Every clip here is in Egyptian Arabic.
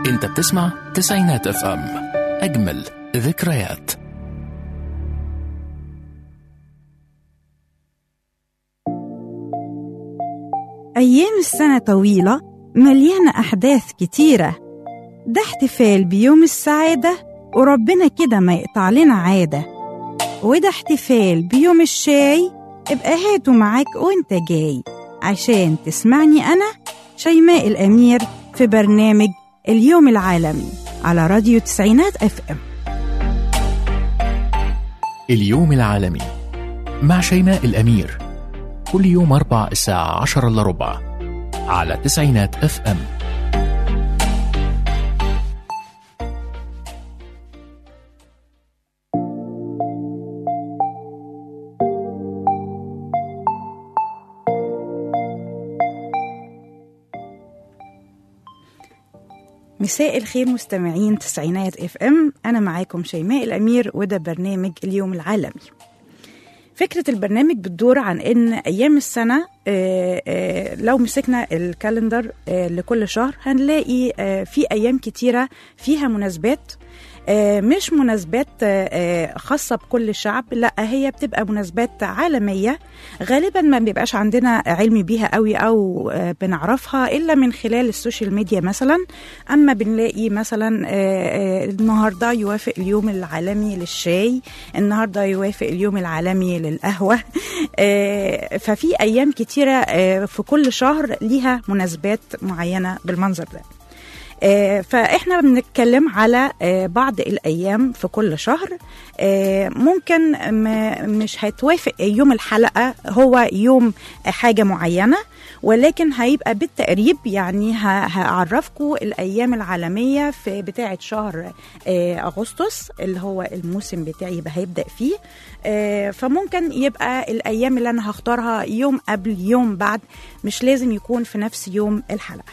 انت بتسمع تسعينات اف ام اجمل ذكريات أيام السنة طويلة مليانة أحداث كتيرة ده احتفال بيوم السعادة وربنا كده ما يقطع لنا عادة وده احتفال بيوم الشاي ابقى هاته معاك وانت جاي عشان تسمعني أنا شيماء الأمير في برنامج اليوم العالمي على راديو تسعينات اف ام اليوم العالمي مع شيماء الأمير كل يوم أربع الساعة عشر إلا ربع على تسعينات اف ام مساء الخير مستمعين تسعينات اف ام انا معاكم شيماء الامير وده برنامج اليوم العالمي فكرة البرنامج بتدور عن إن أيام السنة آه، آه، لو مسكنا الكالندر آه، لكل شهر هنلاقي آه، في أيام كتيرة فيها مناسبات آه، مش مناسبات آه، آه، خاصة بكل شعب لا هي بتبقى مناسبات عالمية غالبا ما بيبقاش عندنا علم بيها قوي أو آه، بنعرفها إلا من خلال السوشيال ميديا مثلا أما بنلاقي مثلا آه، آه، النهاردة يوافق اليوم العالمي للشاي النهاردة يوافق اليوم العالمي للقهوة آه، ففي أيام كتيرة آه، في كل شهر ليها مناسبات معينة بالمنظر ده آه، فاحنا بنتكلم على آه، بعض الايام في كل شهر آه، ممكن م- مش هتوافق يوم الحلقه هو يوم حاجه معينه ولكن هيبقى بالتقريب يعني ه- هعرفكم الايام العالميه في بتاعه شهر آه، اغسطس اللي هو الموسم بتاعي يبقى هيبدا فيه آه، فممكن يبقى الايام اللي انا هختارها يوم قبل يوم بعد مش لازم يكون في نفس يوم الحلقه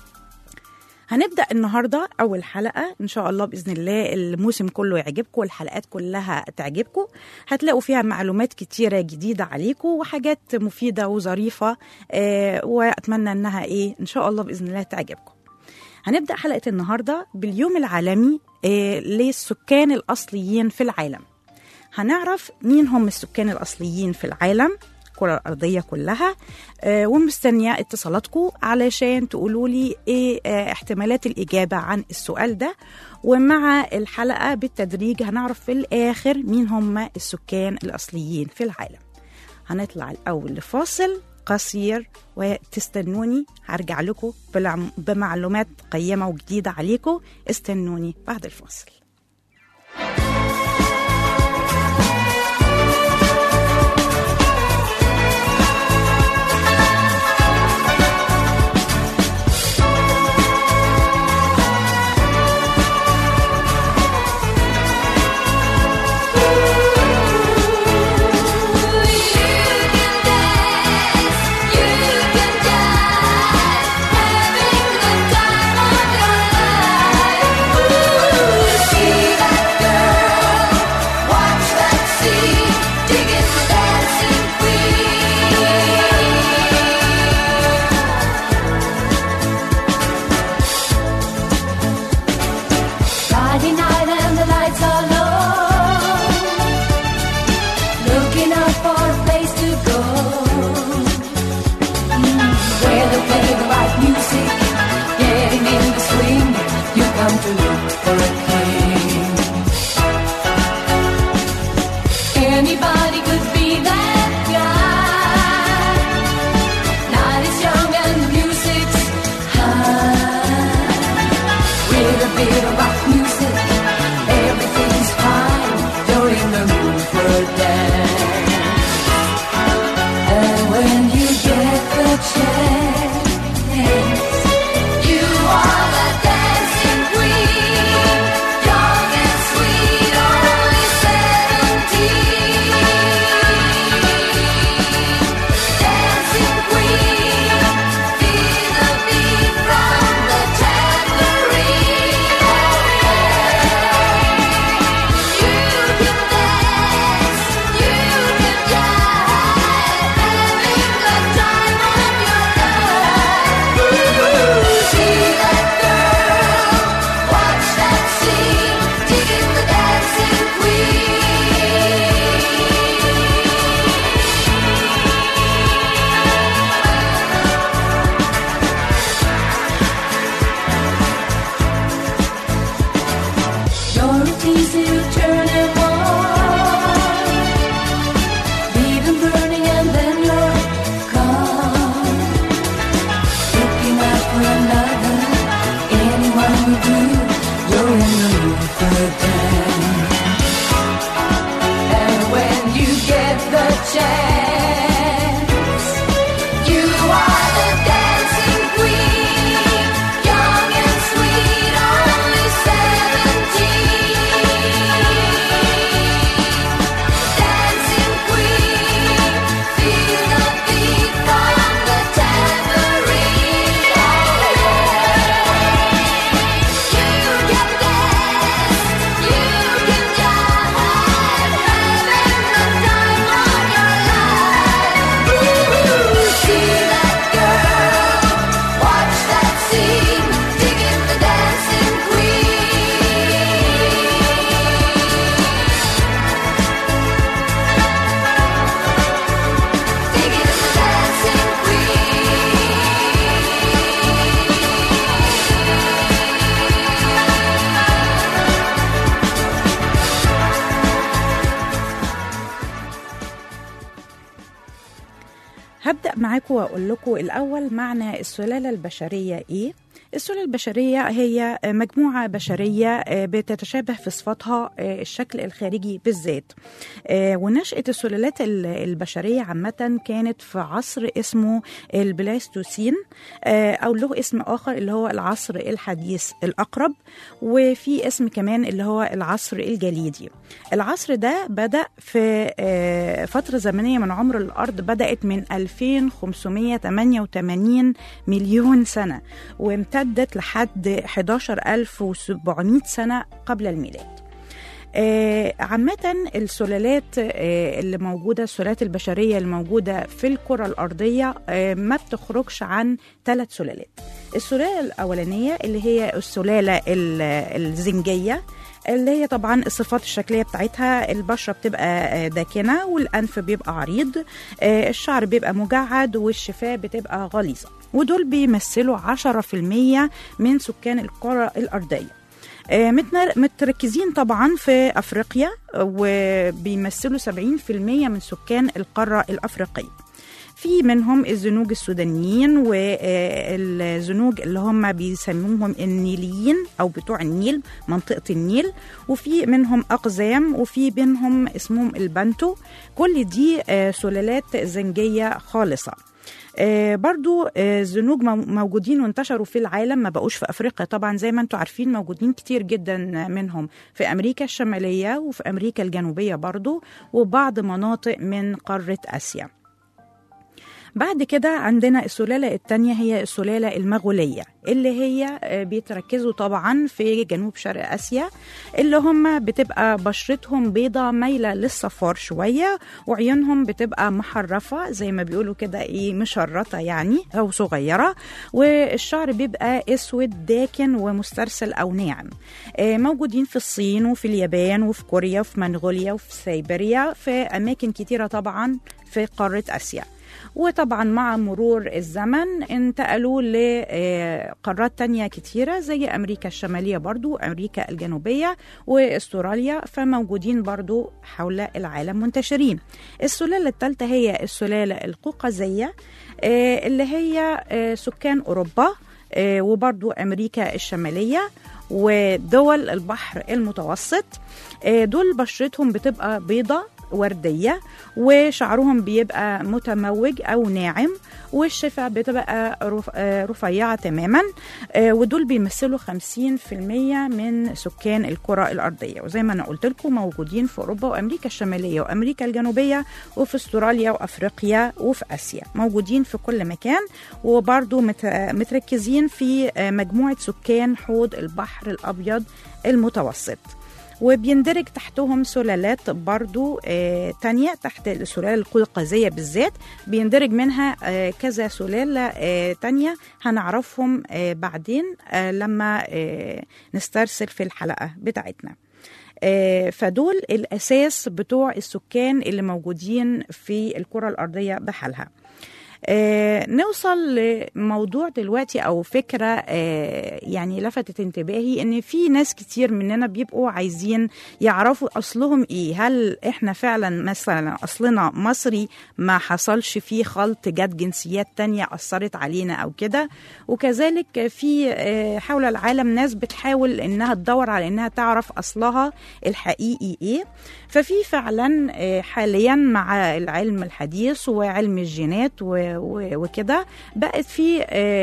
هنبدأ النهاردة أول حلقة إن شاء الله بإذن الله الموسم كله يعجبكم والحلقات كلها تعجبكم هتلاقوا فيها معلومات كتيرة جديدة عليكم وحاجات مفيدة وظريفة آه وأتمنى إنها إيه إن شاء الله بإذن الله تعجبكم هنبدأ حلقة النهاردة باليوم العالمي آه للسكان الأصليين في العالم هنعرف مين هم السكان الأصليين في العالم الكرة الأرضية كلها آه، ومستنية اتصالاتكم علشان تقولوا لي إيه آه، احتمالات الإجابة عن السؤال ده ومع الحلقة بالتدريج هنعرف في الآخر مين هم السكان الأصليين في العالم هنطلع الأول لفاصل قصير وتستنوني هرجع لكم بلعم- بمعلومات قيمة وجديدة عليكم استنوني بعد الفاصل You can dance, you can die, having the time of your life. لكم واقول لكم الاول معنى السلاله البشريه ايه السلالة البشرية هي مجموعة بشرية بتتشابه في صفاتها الشكل الخارجي بالذات ونشأة السلالات البشرية عامة كانت في عصر اسمه البلاستوسين أو له اسم آخر اللي هو العصر الحديث الأقرب وفي اسم كمان اللي هو العصر الجليدي العصر ده بدأ في فترة زمنية من عمر الأرض بدأت من 2588 مليون سنة وامتدت لحد 11700 سنة قبل الميلاد آه عامة السلالات آه اللي موجودة السلالات البشرية اللي موجودة في الكرة الأرضية آه ما بتخرجش عن ثلاث سلالات السلالة الأولانية اللي هي السلالة الزنجية اللي هي طبعا الصفات الشكليه بتاعتها البشره بتبقى داكنه والانف بيبقى عريض الشعر بيبقى مجعد والشفاه بتبقى غليظه ودول بيمثلوا 10% من سكان الكره الارضيه متركزين طبعا في افريقيا وبيمثلوا 70% من سكان القاره الافريقيه في منهم الزنوج السودانيين والزنوج اللي هم بيسموهم النيليين او بتوع النيل منطقه النيل وفي منهم اقزام وفي منهم اسمهم البنتو كل دي سلالات زنجيه خالصه آه برضو آه الزنوج موجودين وانتشروا في العالم ما بقوش في افريقيا طبعا زي ما انتم عارفين موجودين كتير جدا منهم في امريكا الشماليه وفي امريكا الجنوبيه برضو وبعض مناطق من قاره اسيا بعد كده عندنا السلالة التانية هي السلالة المغولية اللي هي بيتركزوا طبعا في جنوب شرق آسيا اللي هم بتبقى بشرتهم بيضة مايلة للصفار شوية وعيونهم بتبقى محرفة زي ما بيقولوا كده ايه مشرطة يعني أو صغيرة والشعر بيبقى أسود داكن ومسترسل أو ناعم موجودين في الصين وفي اليابان وفي كوريا وفي منغوليا وفي سيبيريا في أماكن كتيرة طبعا في قارة آسيا وطبعا مع مرور الزمن انتقلوا لقارات تانية كتيرة زي أمريكا الشمالية برضو أمريكا الجنوبية واستراليا فموجودين برضو حول العالم منتشرين السلالة الثالثة هي السلالة القوقازية اللي هي سكان أوروبا وبرضو أمريكا الشمالية ودول البحر المتوسط دول بشرتهم بتبقى بيضة وردية وشعرهم بيبقى متموج أو ناعم والشفة بتبقى رفيعة تماما ودول بيمثلوا 50% من سكان الكرة الأرضية وزي ما أنا قلت لكم موجودين في أوروبا وأمريكا الشمالية وأمريكا الجنوبية وفي استراليا وأفريقيا وفي آسيا موجودين في كل مكان وبرضو متركزين في مجموعة سكان حوض البحر الأبيض المتوسط وبيندرج تحتهم سلالات برضو آه تانية تحت السلالة القوقازية بالذات بيندرج منها آه كذا سلالة آه تانية هنعرفهم آه بعدين آه لما آه نسترسل في الحلقة بتاعتنا آه فدول الأساس بتوع السكان اللي موجودين في الكرة الأرضية بحالها آه نوصل لموضوع دلوقتي او فكره آه يعني لفتت انتباهي ان في ناس كتير مننا بيبقوا عايزين يعرفوا اصلهم ايه هل احنا فعلا مثلا اصلنا مصري ما حصلش فيه خلط جت جنسيات تانية اثرت علينا او كده وكذلك في آه حول العالم ناس بتحاول انها تدور على انها تعرف اصلها الحقيقي ايه ففي فعلا حاليا مع العلم الحديث وعلم الجينات وكده بقت في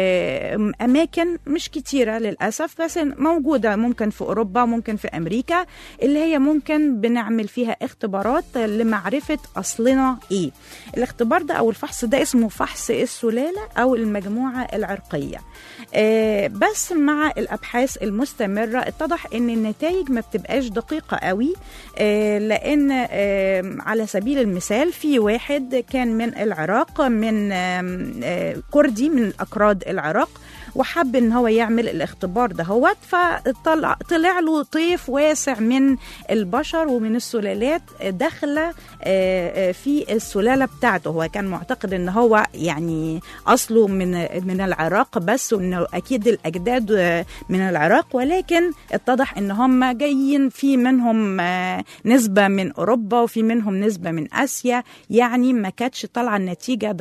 اماكن مش كتيره للاسف بس موجوده ممكن في اوروبا ممكن في امريكا اللي هي ممكن بنعمل فيها اختبارات لمعرفه اصلنا ايه الاختبار ده او الفحص ده اسمه فحص السلاله او المجموعه العرقيه بس مع الابحاث المستمره اتضح ان النتائج ما بتبقاش دقيقه قوي لان على سبيل المثال في واحد كان من العراق من كردي من اكراد العراق وحب ان هو يعمل الاختبار دهوت فطلع طلع له طيف واسع من البشر ومن السلالات داخله في السلاله بتاعته هو كان معتقد ان هو يعني اصله من من العراق بس وانه اكيد الاجداد من العراق ولكن اتضح ان هم جايين في منهم نسبه من اوروبا وفي منهم نسبه من اسيا يعني ما كانتش طالعه النتيجه دقيقه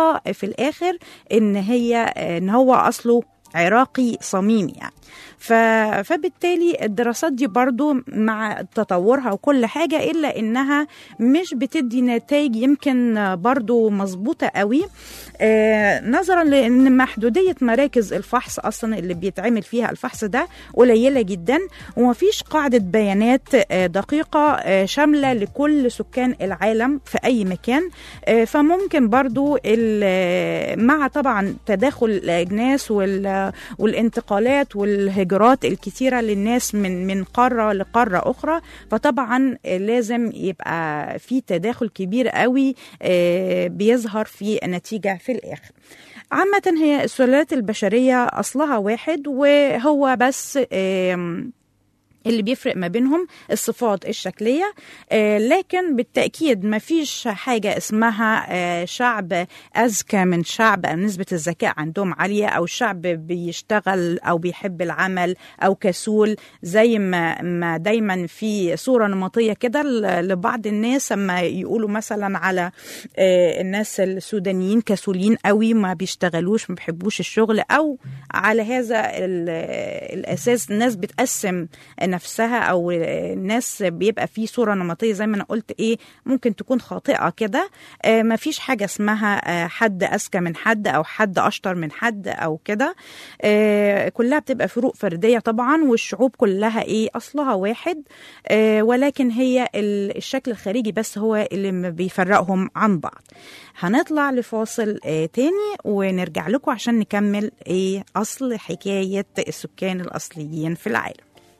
اكتشفها في الاخر ان هي ان هو اصله عراقي صميم يعني ف... فبالتالي الدراسات دي برضو مع تطورها وكل حاجة إلا إنها مش بتدي نتائج يمكن برضو مظبوطة قوي آه نظرا لأن محدودية مراكز الفحص أصلا اللي بيتعمل فيها الفحص ده قليلة جدا ومفيش قاعدة بيانات آه دقيقة آه شاملة لكل سكان العالم في أي مكان آه فممكن برضو ال- مع طبعا تداخل الأجناس وال- والانتقالات والهجرات الكتيرة للناس من من قارة لقارة أخرى فطبعا لازم يبقى في تداخل كبير قوي آه، بيظهر في النتيجة في الآخر عامة هي السلالات البشرية أصلها واحد وهو بس آم، اللي بيفرق ما بينهم الصفات الشكلية آه، لكن بالتأكيد ما فيش حاجة اسمها آه، شعب أذكى من شعب أو نسبة الذكاء عندهم عالية أو شعب بيشتغل أو بيحب العمل أو كسول زي ما, ما دايما في صورة نمطية كده ل- لبعض الناس لما يقولوا مثلا على آه، الناس السودانيين كسولين قوي ما بيشتغلوش ما بيحبوش الشغل أو على هذا ال- الأساس الناس بتقسم نفسها او الناس بيبقى في صوره نمطيه زي ما انا قلت ايه ممكن تكون خاطئه كده آه ما فيش حاجه اسمها آه حد اذكى من حد او حد اشطر من حد او كده آه كلها بتبقى فروق فرديه طبعا والشعوب كلها ايه اصلها واحد آه ولكن هي ال- الشكل الخارجي بس هو اللي م- بيفرقهم عن بعض هنطلع لفاصل آه تاني ونرجع لكم عشان نكمل ايه اصل حكايه السكان الاصليين في العالم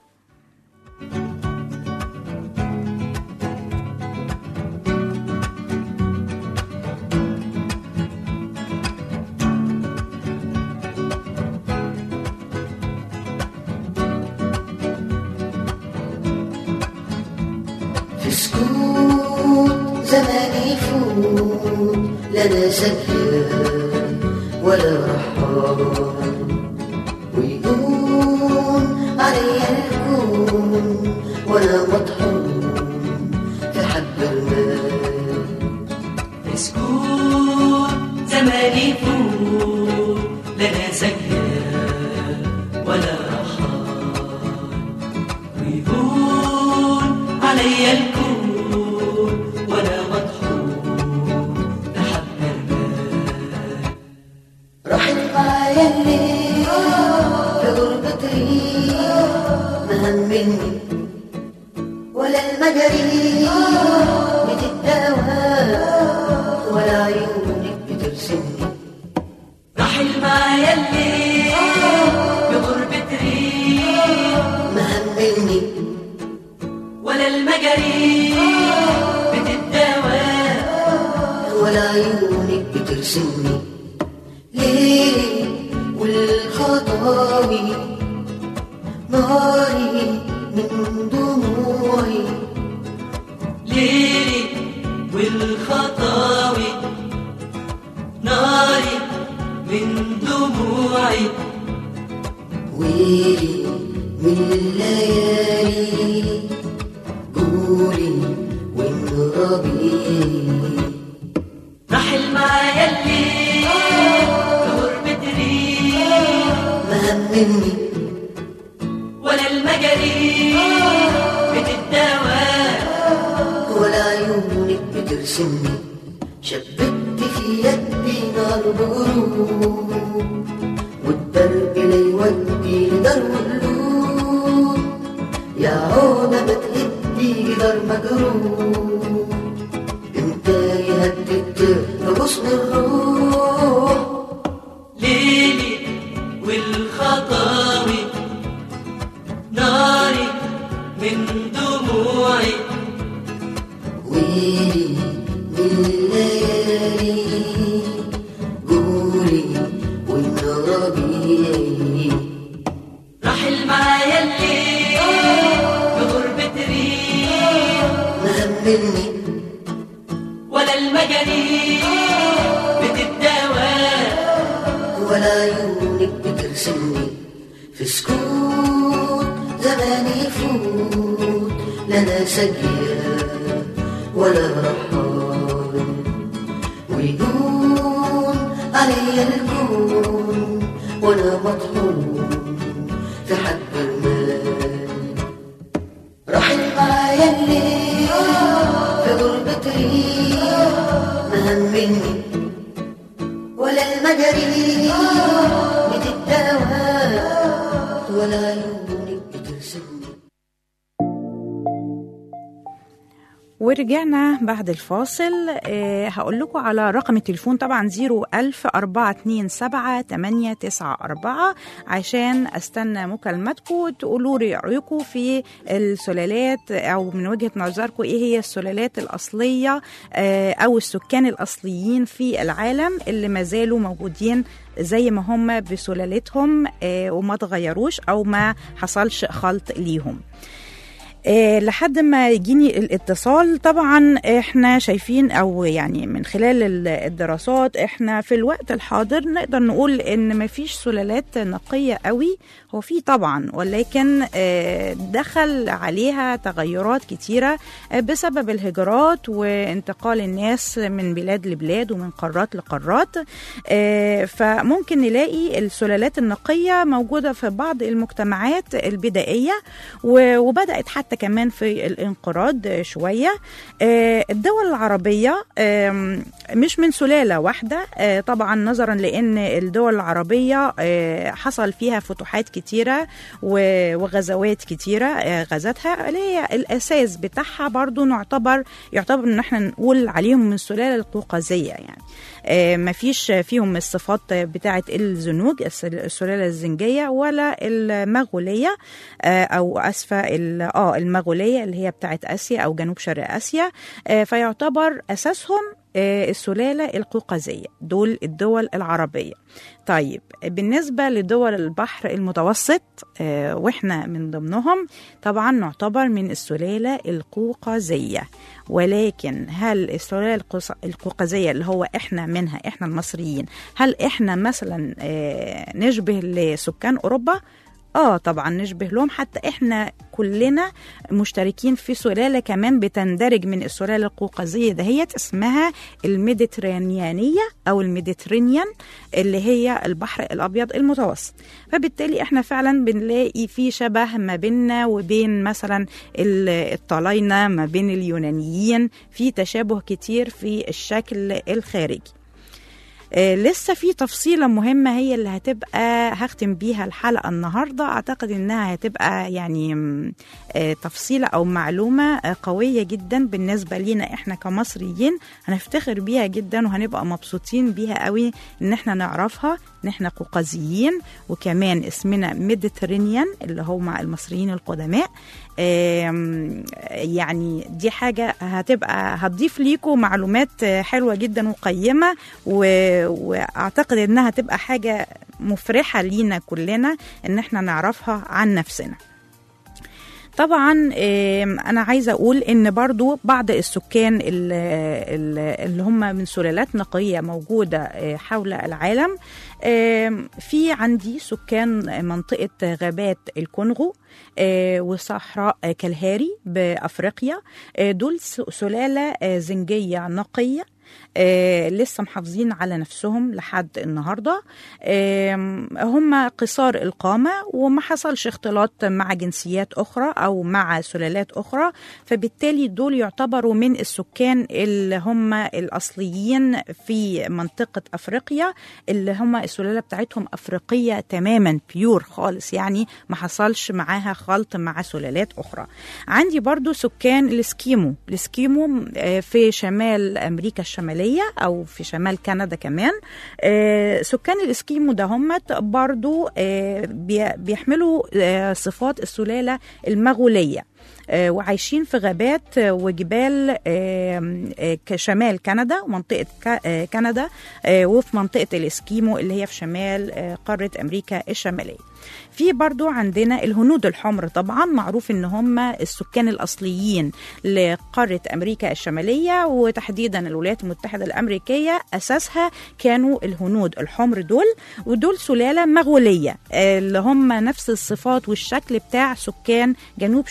في سكوت زمان يفوت لا سكر ولا رحال ويقوم علي الكون وانا مطحون في حب المال مسكون زمان يفوت لنا زكاة ولا رحال ويهون علي الكون وانا مطحون لحب المال راحت معايا الليل في غربة ريح ما همني ولا المجاري بتتداوى ولا عيونك بترسمني رحل معايا الليل بغربة ريح ما همني ولا المجاري بتتداوى ولا عيونك بترسمني ليه والخطاوي ناري من دموعي ليلي والخطاوي ناري من دموعي ويلي من الليالي قولي وانربي رحل معايا الليل في غربة ريح ما همني ولا المجاري بتتداوى ولا عيونك بترسمني شبكت في يدي نار بغروب والدرب لا يودي لدار مقلوب يا عودة ما تهدي جدار مجروح انت يهدد بغصن الروح ليلي والخطاوي ناري من دموعي ويلي من الليالي قولي والنرابي رحل معايا الليل في غربة ريح ما همني ولا المجاري بتتداوى ولا عيونك بترسمني في سكوت زمان يفوت لنا سجية ولا رحال ويقوم وانا مطحون في حد المال راحت معايا الليل في غربة ريح ما همني ولا المجاري بتتداوى ولا عيونك بترسمني ورجعنا بعد الفاصل آه هقول لكم على رقم التليفون طبعا 01000 427 894 عشان استنى مكالماتكم تقولوا لي رايكم في السلالات او من وجهه نظركم ايه هي السلالات الاصليه آه او السكان الاصليين في العالم اللي ما زالوا موجودين زي ما هم بسلالتهم آه وما تغيروش او ما حصلش خلط ليهم آه، لحد ما يجيني الاتصال طبعا احنا شايفين او يعني من خلال ال- الدراسات احنا في الوقت الحاضر نقدر نقول ان مفيش سلالات نقية قوي هو في طبعا ولكن آه، دخل عليها تغيرات كتيرة آه، بسبب الهجرات وانتقال الناس من بلاد لبلاد ومن قارات لقارات آه، فممكن نلاقي السلالات النقية موجودة في بعض المجتمعات البدائية و- وبدأت حتى كمان في الانقراض شوية آه، الدول العربية آم، مش من سلالة واحدة آه، طبعا نظرا لأن الدول العربية آه، حصل فيها فتوحات كتيرة و- وغزوات كتيرة آه، غزتها اللي هي الأساس بتاعها برضو نعتبر يعتبر ان احنا نقول عليهم من السلالة القوقازية يعني آه، مفيش فيهم الصفات بتاعة الزنوج الس- السلالة الزنجية ولا المغولية آه، أو أسفة ال- اه المغولية اللي هي بتاعة آسيا أو جنوب شرق آسيا آه، فيعتبر أساسهم آه، السلالة القوقازية دول الدول العربية طيب بالنسبة لدول البحر المتوسط آه، واحنا من ضمنهم طبعا نعتبر من السلالة القوقازية ولكن هل السلالة القوس- القوقازية اللي هو احنا منها احنا المصريين هل احنا مثلا آه، نشبه لسكان اوروبا اه طبعا نشبه لهم حتى احنا كلنا مشتركين في سلاله كمان بتندرج من السلاله القوقازيه دهيت اسمها الميديترانيانيه او الميديترينيان اللي هي البحر الابيض المتوسط فبالتالي احنا فعلا بنلاقي في شبه ما بيننا وبين مثلا ال- الطلاينه ما بين اليونانيين في تشابه كتير في الشكل الخارجي آه، لسه في تفصيلة مهمة هي اللي هتبقى هختم بيها الحلقة النهاردة أعتقد إنها هتبقى يعني م، آه، تفصيلة أو معلومة آه، قوية جدا بالنسبة لينا إحنا كمصريين هنفتخر بيها جدا وهنبقى مبسوطين بيها قوي إن إحنا نعرفها إن إحنا قوقازيين وكمان اسمنا ميديترينيان اللي هم المصريين القدماء آم، يعني دي حاجة هتبقى هتضيف ليكم معلومات آه، حلوة جدا وقيمة و- واعتقد انها تبقى حاجة مفرحة لينا كلنا ان احنا نعرفها عن نفسنا طبعا آم، انا عايزه اقول ان برضو بعض السكان ال- ال- اللي هم من سلالات نقيه موجوده آه، حول العالم آم، في عندي سكان منطقه غابات الكونغو آه، وصحراء آه، كالهاري بافريقيا آه، دول س- سلاله آه، زنجيه نقيه آه لسه محافظين على نفسهم لحد النهارده آم، هم قصار القامه وما حصلش اختلاط مع جنسيات اخرى او مع سلالات اخرى فبالتالي دول يعتبروا من السكان اللي هم الاصليين في منطقه افريقيا اللي هم السلاله بتاعتهم افريقيه تماما بيور خالص يعني ما حصلش معاها خلط مع سلالات اخرى عندي برضو سكان الاسكيمو الاسكيمو آه، في شمال امريكا الشماليه او في شمال كندا كمان آه، سكان الاسكيمو ده هم برضو آه، بي- بيحملوا آه، صفات السلاله المغوليه آه، وعايشين في غابات آه، وجبال آه، آه، كشمال كندا ومنطقة ك- آه، كندا آه، وفي منطقة الإسكيمو اللي هي في شمال آه، قارة أمريكا الشمالية في برضو عندنا الهنود الحمر طبعا معروف ان هم السكان الاصليين لقاره امريكا الشماليه وتحديدا الولايات المتحده الامريكيه اساسها كانوا الهنود الحمر دول ودول سلاله مغوليه آه، اللي هم نفس الصفات والشكل بتاع سكان جنوب شرق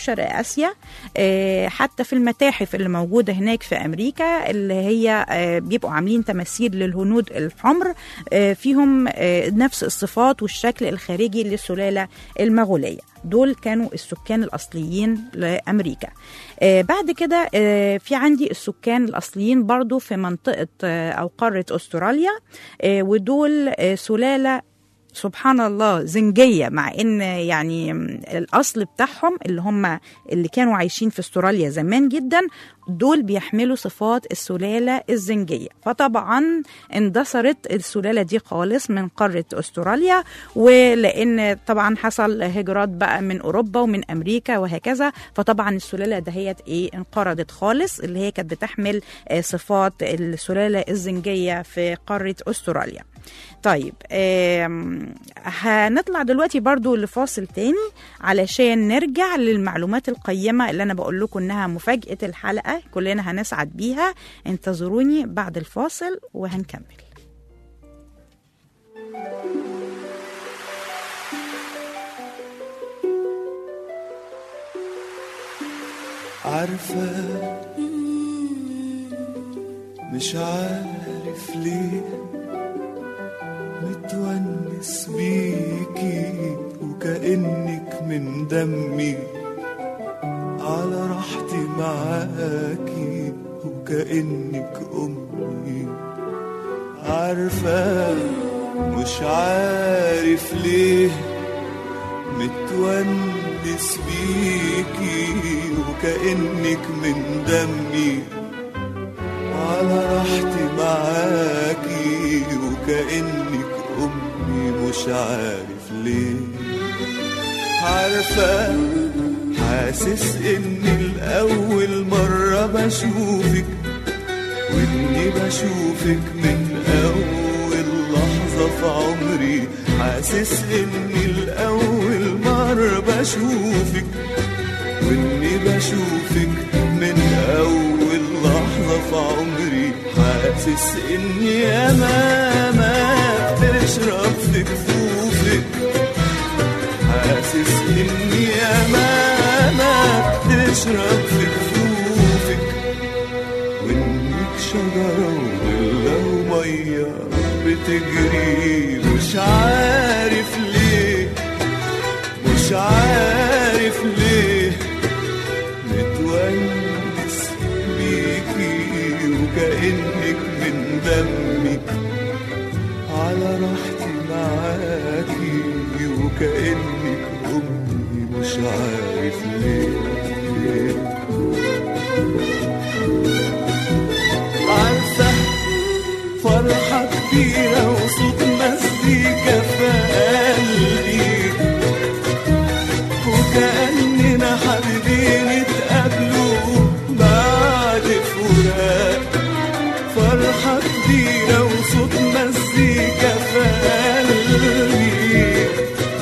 اسيا آه، حتى في المتاحف اللي موجوده هناك في امريكا اللي هي آه، بيبقوا عاملين تماثيل للهنود الحمر آه، فيهم آه، نفس الصفات والشكل الخارجي للسلاله المغوليه دول كانوا السكان الاصليين لامريكا آه، بعد كده آه، في عندي السكان الاصليين برضو في منطقه آه، او قاره استراليا آه، ودول آه، سلاله سبحان الله زنجية مع ان يعني الاصل بتاعهم اللي هم اللي كانوا عايشين في استراليا زمان جدا دول بيحملوا صفات السلالة الزنجية فطبعا اندثرت السلالة دي خالص من قارة استراليا ولان طبعا حصل هجرات بقى من اوروبا ومن امريكا وهكذا فطبعا السلالة دهيت ايه انقرضت خالص اللي هي كانت بتحمل آه، صفات السلالة الزنجية في قارة استراليا طيب آم، هنطلع دلوقتي برضو لفاصل تاني علشان نرجع للمعلومات القيمة اللي أنا بقول لكم إنها مفاجأة الحلقة كلنا هنسعد بيها انتظروني بعد الفاصل وهنكمل عارفة مش عارف ليه متونس بيكي وكأنك من دمي على راحتي معاكي وكأنك أمي عارفة مش عارف ليه متونس بيكي وكأنك من دمي على راحتي معاكي وكأنك أمي مش عارف ليه عارفة حاسس إني الأول مرة بشوفك وإني بشوفك من أول لحظة في عمري حاسس إني الأول مرة بشوفك وإني بشوفك من أول لحظة في عمري حاسس إني ياما بتشرب في كفوفك حاسس إني ياما بتشرب في كفوفك وإنك شجرة ولا ومية بتجري مش عارف ليه مش عارف ليه متونس بيكي وكأنك من دمي على راحتي معاكي وكأنك أمي مش عارف ليه عارفة فرحة كبيرة وصوت مزيكا في قلبي وكأننا حابين يتقابلوا بعد فراق فرحة كبيرة وصوت مزيكا في قلبي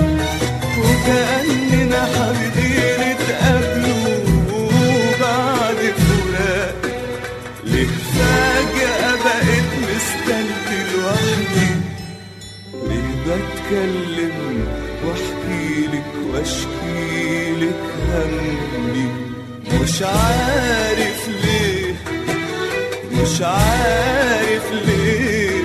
وكأننا حابين يتقابلوا بعد فراق ليه فجأة بقيت مستني لوحدي ليه بتكلم واحكي لك واشكي لك همي مش عارف ليه مش عارف ليه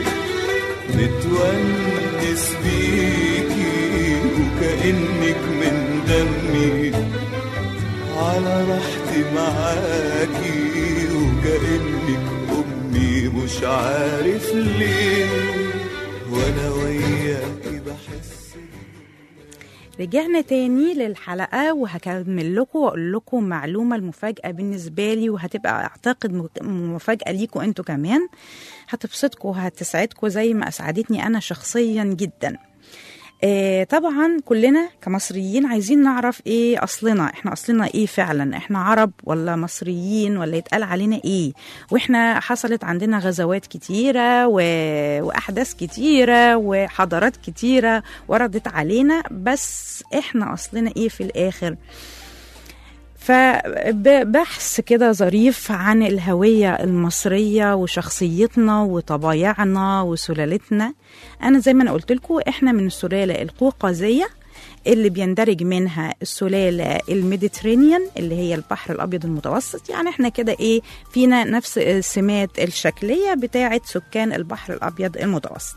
متونس بيكي وكأنك من دمي على راحتي معاكي وكأنك أمي مش عارف ليه وأنا وياكي بحس رجعنا تاني للحلقة وهكمل لكم وأقول لكم معلومة المفاجأة بالنسبة لي وهتبقى أعتقد مت- مفاجأة ليكم أنتوا كمان هتبسطكم وهتسعدكم زي ما أسعدتني أنا شخصيا جدا آه طبعا كلنا كمصريين عايزين نعرف ايه اصلنا احنا اصلنا ايه فعلا احنا عرب ولا مصريين ولا يتقال علينا ايه واحنا حصلت عندنا غزوات كتيرة و... واحداث كتيرة وحضارات كتيرة وردت علينا بس احنا اصلنا ايه في الاخر فبحث كده ظريف عن الهوية المصرية وشخصيتنا وطبايعنا وسلالتنا أنا زي ما أنا قلت لكم إحنا من السلالة القوقازية اللي بيندرج منها السلالة الميديترينيان اللي هي البحر الأبيض المتوسط يعني احنا كده ايه فينا نفس السمات الشكلية بتاعة سكان البحر الأبيض المتوسط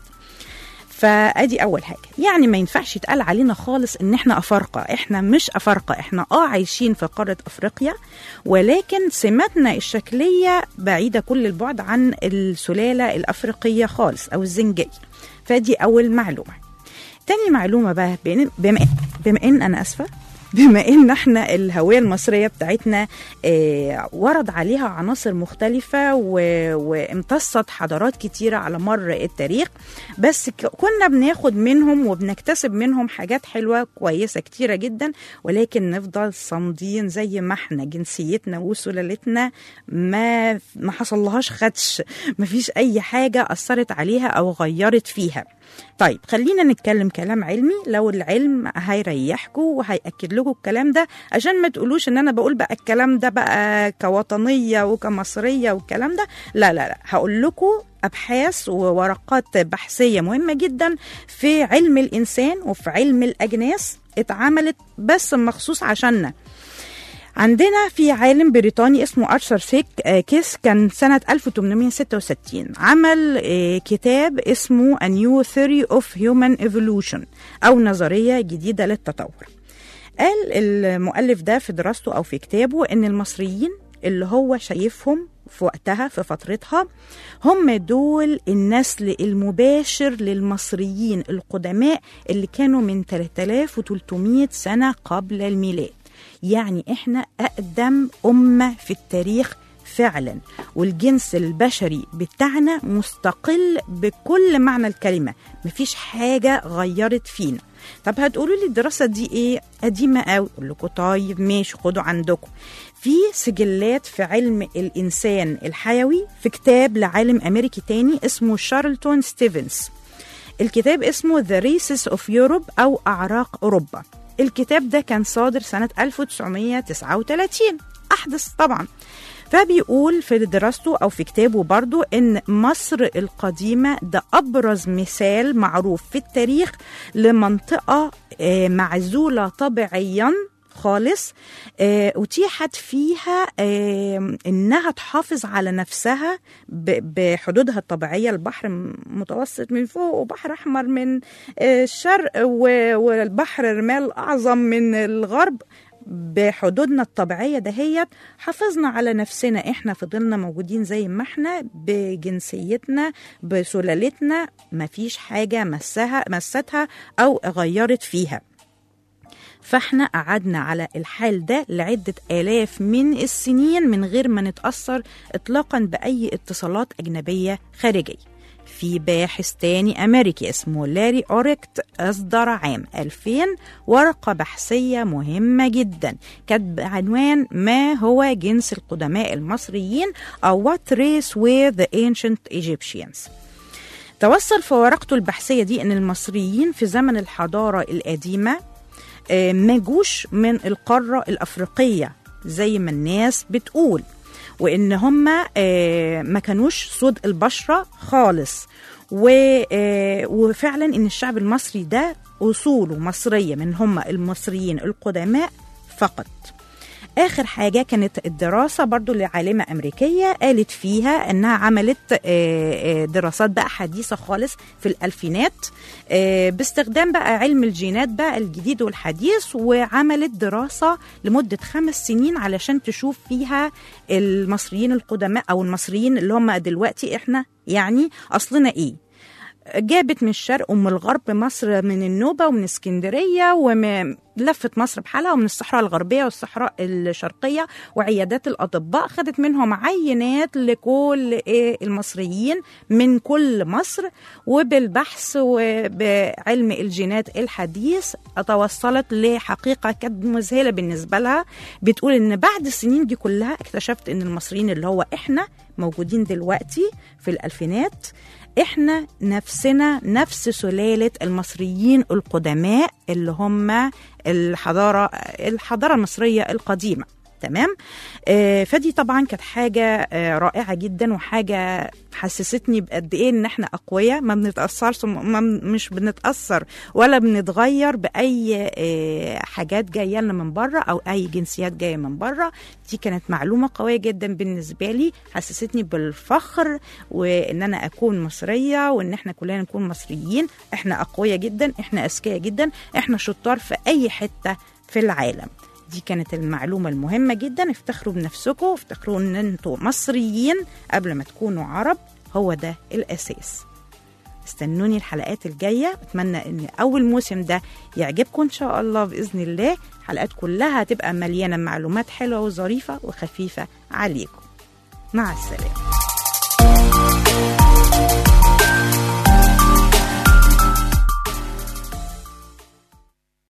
فادي اول حاجه يعني ما ينفعش يتقال علينا خالص ان احنا افارقه احنا مش افارقه احنا اه عايشين في قاره افريقيا ولكن سماتنا الشكليه بعيده كل البعد عن السلاله الافريقيه خالص او الزنجيه فدي اول معلومه تاني معلومه بقى بإن بما, بما ان انا اسفه بما ان احنا الهويه المصريه بتاعتنا آه، ورد عليها عناصر مختلفه و- وامتصت حضارات كتيره على مر التاريخ بس ك- كنا بناخد منهم وبنكتسب منهم حاجات حلوه كويسه كتيره جدا ولكن نفضل صامدين زي ما احنا جنسيتنا وسلالتنا ما ما حصلهاش خدش ما فيش اي حاجه اثرت عليها او غيرت فيها طيب خلينا نتكلم كلام علمي لو العلم هيريحكم وهيأكد لكم الكلام ده عشان ما تقولوش ان انا بقول بقى الكلام ده بقى كوطنية وكمصرية والكلام ده لا لا لا هقول لكم ابحاث وورقات بحثية مهمة جدا في علم الانسان وفي علم الاجناس اتعملت بس مخصوص عشاننا عندنا في عالم بريطاني اسمه أرثر سيك آه، كيس كان سنة 1866 عمل آه، كتاب اسمه A New Theory of Human Evolution أو نظرية جديدة للتطور قال المؤلف ده في دراسته أو في كتابه إن المصريين اللي هو شايفهم في وقتها في فترتها هم دول النسل المباشر للمصريين القدماء اللي كانوا من 3300 سنة قبل الميلاد يعني احنا اقدم امه في التاريخ فعلا والجنس البشري بتاعنا مستقل بكل معنى الكلمه مفيش حاجه غيرت فينا طب هتقولوا لي الدراسه دي ايه قديمه قوي اقول لكم طيب ماشي خدوا عندكم في سجلات في علم الانسان الحيوي في كتاب لعالم امريكي تاني اسمه شارلتون ستيفنز الكتاب اسمه The Races of Europe أو أعراق أوروبا الكتاب ده كان صادر سنة 1939 أحدث طبعا فبيقول في دراسته أو في كتابه برضو إن مصر القديمة ده أبرز مثال معروف في التاريخ لمنطقة آه، معزولة طبيعيا خالص آه، أتيحت فيها آه، إنها تحافظ على نفسها ب- بحدودها الطبيعية البحر م- متوسط من فوق وبحر أحمر من آه، الشرق و- والبحر الرمال أعظم من الغرب بحدودنا الطبيعية دهيت حافظنا على نفسنا احنا فضلنا موجودين زي ما احنا بجنسيتنا بسلالتنا مفيش حاجة مسها مستها أو غيرت فيها فاحنا قعدنا على الحال ده لعدة آلاف من السنين من غير ما نتأثر إطلاقا بأي اتصالات أجنبية خارجية في باحث تاني أمريكي اسمه لاري أوريكت أصدر عام 2000 ورقة بحثية مهمة جدا كانت بعنوان ما هو جنس القدماء المصريين أو What race were the ancient Egyptians توصل في ورقته البحثية دي أن المصريين في زمن الحضارة القديمة آه، ما جوش من القارة الأفريقية زي ما الناس بتقول وإن هم آه، ما كانوش سود البشرة خالص و- آه، وفعلا إن الشعب المصري ده أصوله مصرية من هم المصريين القدماء فقط اخر حاجه كانت الدراسه برضو لعالمه امريكيه قالت فيها انها عملت آه، آه، دراسات بقى حديثه خالص في الالفينات آه، باستخدام بقى علم الجينات بقى الجديد والحديث وعملت دراسه لمده خمس سنين علشان تشوف فيها المصريين القدماء او المصريين اللي هم دلوقتي احنا يعني اصلنا ايه جابت من الشرق ومن الغرب مصر من النوبة ومن اسكندرية ولفت مصر بحالها ومن الصحراء الغربية والصحراء الشرقية وعيادات الأطباء خدت منهم عينات لكل إيه المصريين من كل مصر وبالبحث وبعلم الجينات الحديث توصلت لحقيقة كانت مذهلة بالنسبة لها بتقول إن بعد السنين دي كلها اكتشفت إن المصريين اللي هو إحنا موجودين دلوقتي في الألفينات احنا نفسنا نفس سلالة المصريين القدماء اللي هم الحضارة الحضارة المصرية القديمة تمام آه فدي طبعا كانت حاجه آه رائعه جدا وحاجه حسستني بقد ايه ان احنا اقوياء ما بنتاثرش ما مش بنتاثر ولا بنتغير باي آه حاجات جايه لنا من بره او اي جنسيات جايه من بره دي كانت معلومه قويه جدا بالنسبه لي حسستني بالفخر وان انا اكون مصريه وان احنا كلنا نكون مصريين احنا اقوياء جدا احنا اذكياء جدا احنا شطار في اي حته في العالم دي كانت المعلومة المهمة جدا افتخروا بنفسكم افتخروا ان انتوا مصريين قبل ما تكونوا عرب هو ده الأساس استنوني الحلقات الجاية أتمنى أن أول موسم ده يعجبكم إن شاء الله بإذن الله الحلقات كلها هتبقى مليانة معلومات حلوة وظريفة وخفيفة عليكم مع السلامة